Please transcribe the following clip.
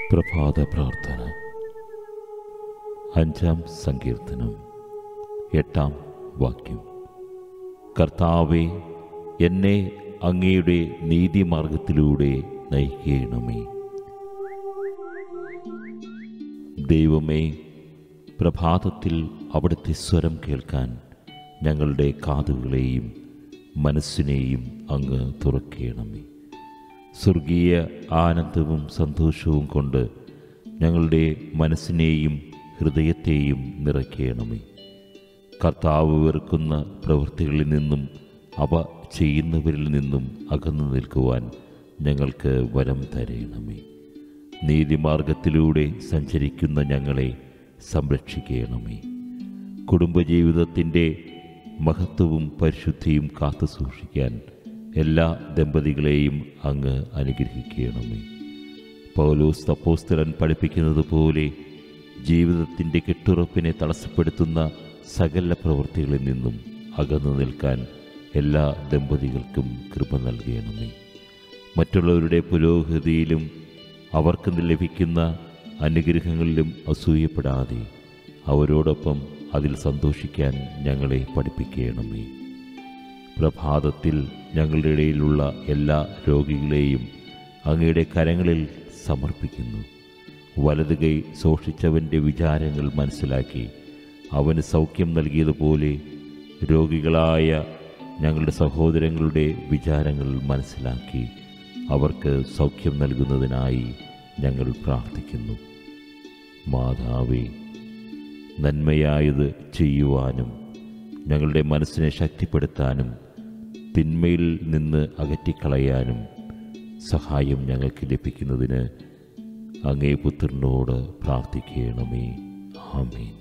പ്രഭാത പ്രാർത്ഥന അഞ്ചാം സങ്കീർത്തനം എട്ടാം വാക്യം കർത്താവെ എന്നെ അങ്ങയുടെ നീതിമാർഗത്തിലൂടെ നയിക്കണമേ ദൈവമേ പ്രഭാതത്തിൽ അവിടുത്തെ സ്വരം കേൾക്കാൻ ഞങ്ങളുടെ കാതുകളെയും മനസ്സിനെയും അങ്ങ് തുറക്കണമേ സ്വർഗീയ ആനന്ദവും സന്തോഷവും കൊണ്ട് ഞങ്ങളുടെ മനസ്സിനെയും ഹൃദയത്തെയും നിറയ്ക്കണമേ കർത്താവ് വെറുക്കുന്ന പ്രവൃത്തികളിൽ നിന്നും അവ ചെയ്യുന്നവരിൽ നിന്നും അകന്നു നിൽക്കുവാൻ ഞങ്ങൾക്ക് വരം തരയണമേ നീതിമാർഗത്തിലൂടെ സഞ്ചരിക്കുന്ന ഞങ്ങളെ സംരക്ഷിക്കണമേ കുടുംബജീവിതത്തിൻ്റെ മഹത്വവും പരിശുദ്ധിയും കാത്തു സൂക്ഷിക്കാൻ എല്ലാ ദമ്പതികളെയും അങ്ങ് അനുഗ്രഹിക്കണമേ പൗലോസ് തപ്പോസ്തലൻ പഠിപ്പിക്കുന്നത് പോലെ ജീവിതത്തിൻ്റെ കെട്ടുറപ്പിനെ തടസ്സപ്പെടുത്തുന്ന സകല പ്രവൃത്തികളിൽ നിന്നും അകന്നു നിൽക്കാൻ എല്ലാ ദമ്പതികൾക്കും കൃപ നൽകണമേ മറ്റുള്ളവരുടെ പുരോഗതിയിലും അവർക്ക് ലഭിക്കുന്ന അനുഗ്രഹങ്ങളിലും അസൂയപ്പെടാതെ അവരോടൊപ്പം അതിൽ സന്തോഷിക്കാൻ ഞങ്ങളെ പഠിപ്പിക്കണമേ പ്രഭാതത്തിൽ ഞങ്ങളുടെ ഇടയിലുള്ള എല്ലാ രോഗികളെയും അങ്ങയുടെ കരങ്ങളിൽ സമർപ്പിക്കുന്നു വലത് കൈ സൂക്ഷിച്ചവൻ്റെ വിചാരങ്ങൾ മനസ്സിലാക്കി അവന് സൗഖ്യം നൽകിയതുപോലെ രോഗികളായ ഞങ്ങളുടെ സഹോദരങ്ങളുടെ വിചാരങ്ങൾ മനസ്സിലാക്കി അവർക്ക് സൗഖ്യം നൽകുന്നതിനായി ഞങ്ങൾ പ്രാർത്ഥിക്കുന്നു മാതാവേ നന്മയായത് ചെയ്യുവാനും ഞങ്ങളുടെ മനസ്സിനെ ശക്തിപ്പെടുത്താനും തിന്മയിൽ നിന്ന് അകറ്റിക്കളയാനും സഹായം ഞങ്ങൾക്ക് ലഭിക്കുന്നതിന് അങ്ങേ പുത്രനോട് പ്രാർത്ഥിക്കണമേ ആമേൻ